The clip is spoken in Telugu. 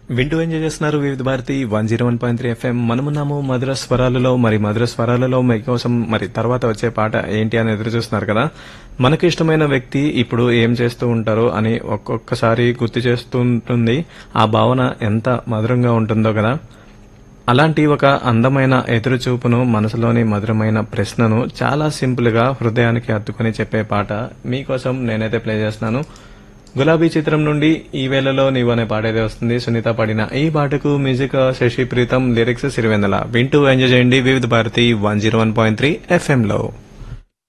వింటూ ఎంజాయ్ చేస్తున్నారు Vividh Bharati one zero one point three FM మనమున్నాము మధుర స్వరాలలో మరి మధుర స్వరాలలో మీకోసం మరి తర్వాత వచ్చే పాట ఏంటి అని ఎదురు చూస్తున్నారు కదా మనకు ఇష్టమైన వ్యక్తి ఇప్పుడు ఏం చేస్తూ ఉంటారో అని ఒక్కొక్కసారి గుర్తు చేస్తుంటుంది ఆ భావన ఎంత మధురంగా ఉంటుందో కదా అలాంటి ఒక అందమైన ఎదురుచూపును మనసులోని మధురమైన ప్రశ్నను చాలా సింపుల్ గా హృదయానికి హత్తుకుని చెప్పే పాట మీకోసం నేనైతే ప్లే చేస్తున్నాను గులాబీ చిత్రం నుండి ఈ వేళలో నీవు అనే పాట అయితే వస్తుంది సునీత పాడిన ఈ పాటకు మ్యూజిక్ శశి ప్రీతం లిరిక్స్ సిరివెందల వింటూ ఎంజాయ్ చేయండి Vividh Bharati one zero one point three FM లో